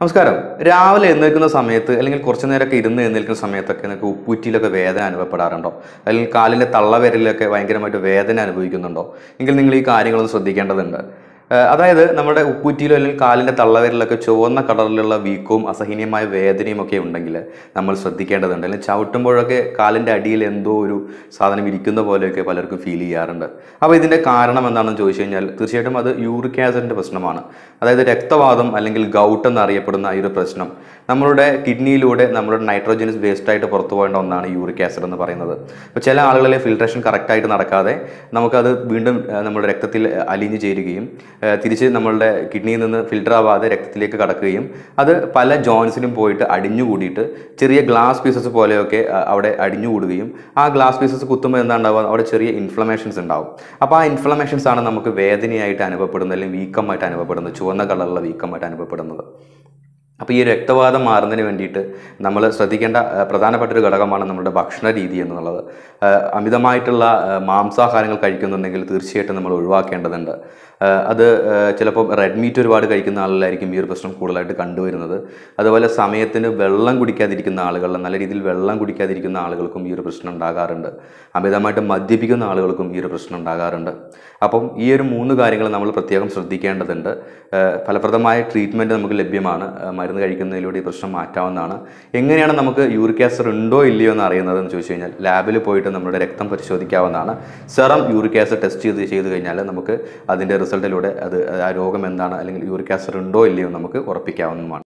നമസ്കാരം രാവിലെ എഴുന്നേൽക്കുന്ന സമയത്ത് അല്ലെങ്കിൽ കുറച്ച് നേരമൊക്കെ ഇരുന്ന് എഴുന്നേൽക്കുന്ന സമയത്തൊക്കെ നിങ്ങൾക്ക് ഉപ്പൂറ്റിയിലൊക്കെ വേദന അനുഭവപ്പെടാറുണ്ടോ അല്ലെങ്കിൽ കാലിൻ്റെ തള്ളവിരലിലൊക്കെ ഭയങ്കരമായിട്ട് വേദന അനുഭവിക്കുന്നുണ്ടോ എങ്കിൽ നിങ്ങൾ ഈ കാര്യങ്ങളൊന്ന് ശ്രദ്ധിക്കേണ്ടതുണ്ട് ഏഹ് അതായത് നമ്മുടെ ഉപ്പൂറ്റിയിലോ അല്ലെങ്കിൽ കാലിൻ്റെ തള്ളവിരലിലൊക്കെ ചുവന്ന കളറിലുള്ള വീക്കവും അസഹനീയമായ വേദനയും ഒക്കെ ഉണ്ടെങ്കിൽ നമ്മൾ ശ്രദ്ധിക്കേണ്ടതുണ്ട് അല്ലെങ്കിൽ ചവിട്ടുമ്പോഴൊക്കെ കാലിൻ്റെ അടിയിൽ എന്തോ ഒരു സാധനം ഇരിക്കുന്ന പോലെയൊക്കെ പലർക്കും ഫീൽ ചെയ്യാറുണ്ട് അപ്പോൾ ഇതിൻ്റെ കാരണം എന്താണെന്ന് ചോദിച്ചു കഴിഞ്ഞാൽ തീർച്ചയായിട്ടും അത് യൂറിക് ആസിഡിൻ്റെ പ്രശ്നമാണ് അതായത് രക്തവാദം അല്ലെങ്കിൽ ഗൗട്ട് എന്നറിയപ്പെടുന്ന ഈ ഒരു പ്രശ്നം നമ്മളുടെ കിഡ്നിയിലൂടെ നമ്മുടെ നൈട്രോജനസ് വേസ്റ്റ് ആയിട്ട് പുറത്തു പോകേണ്ട ഒന്നാണ് യൂറിക് ആസിഡ് എന്ന് പറയുന്നത് അപ്പോൾ ചില ആളുകളിലെ ഫിൽട്രേഷൻ കറക്റ്റായിട്ട് നടക്കാതെ നമുക്കത് വീണ്ടും ആ, നമ്മുടെ രക്തത്തിൽ അലിഞ്ഞു ചേരുകയും ആ, തിരിച്ച് നമ്മളുടെ കിഡ്നിയിൽ നിന്ന് ഫിൽട്ടർ ആവാതെ രക്തത്തിലേക്ക് കടക്കുകയും അത് പല ജോയിൻസിലും പോയിട്ട് അടിഞ്ഞുകൂടിയിട്ട് ചെറിയ ഗ്ലാസ് പീസസ് പോലെയൊക്കെ ആ, അവിടെ അടിഞ്ഞുകൂടുകയും ആ ഗ്ലാസ് പീസസ് കുത്തുമ്പോൾ എന്താ ഉണ്ടാവുക അവിടെ ചെറിയ ഇൻഫ്ലമേഷൻസ് ഉണ്ടാവും അപ്പോൾ ആ ഇൻഫ്ലമേഷൻസ് ആണ് നമുക്ക് വേദനയായിട്ട് അനുഭവപ്പെടുന്നത് അല്ലെങ്കിൽ വീക്കമായിട്ട് അനുഭവപ്പെടുന്നത് ചുവന്ന കളറുള്ള വീക്കമായിട്ട് അനുഭവപ്പെടുന്നത് അപ്പോൾ ഈ രക്തവാദം മാറുന്നതിന് വേണ്ടിയിട്ട് നമ്മൾ ശ്രദ്ധിക്കേണ്ട ആ, പ്രധാനപ്പെട്ട ഒരു ഘടകമാണ് നമ്മുടെ ഭക്ഷണ രീതി എന്നുള്ളത് ആ, അമിതമായിട്ടുള്ള ആ, മാംസാഹാരങ്ങൾ കഴിക്കുന്നുണ്ടെങ്കിൽ തീർച്ചയായിട്ടും നമ്മൾ ഒഴിവാക്കേണ്ടതുണ്ട് ആ, അത് ആ, ചിലപ്പോൾ റെഡ് മീറ്റ് ഒരുപാട് കഴിക്കുന്ന ആളുകളായിരിക്കും ഈ ഒരു പ്രശ്നം കൂടുതലായിട്ട് കണ്ടുവരുന്നത് അതുപോലെ സമയത്തിന് വെള്ളം കുടിക്കാതിരിക്കുന്ന ആളുകൾ നല്ല രീതിയിൽ വെള്ളം കുടിക്കാതിരിക്കുന്ന ആളുകൾക്കും ഈ ഒരു പ്രശ്നം ഉണ്ടാകാറുണ്ട് അമിതമായിട്ട് മദ്യപിക്കുന്ന ആളുകൾക്കും ഈ ഒരു പ്രശ്നം ഉണ്ടാകാറുണ്ട് അപ്പം ഈ ഒരു മൂന്ന് കാര്യങ്ങൾ നമ്മൾ പ്രത്യേകം ശ്രദ്ധിക്കേണ്ടതുണ്ട് ഏഹ് ഫലപ്രദമായ ട്രീറ്റ്മെൻറ്റ് നമുക്ക് ലഭ്യമാണ് ഏഹ് മരുന്ന് കഴിക്കുന്നതിലൂടെ ഈ പ്രശ്നം മാറ്റാവുന്നതാണ് എങ്ങനെയാണ് നമുക്ക് യൂറിക് ആസിഡ് ഉണ്ടോ ഇല്ലയോ എന്ന് അറിയുന്നത് എന്ന് ചോദിച്ചു കഴിഞ്ഞാൽ ലാബിൽ പോയിട്ട് നമ്മുടെ രക്തം പരിശോധിക്കാവുന്നതാണ് സെറം യൂറിക് ആസിഡ് ടെസ്റ്റ് ചെയ്ത് ചെയ്ത് കഴിഞ്ഞാൽ നമുക്ക് അതിൻ്റെ റിസൾട്ടിലൂടെ അത് ആ രോഗം എന്താണ് അല്ലെങ്കിൽ യൂറിക് ആസിഡ് ഉണ്ടോ ഇല്ലയോ എന്ന് നമുക്ക് ഉറപ്പിക്കാവുന്നതുമാണ്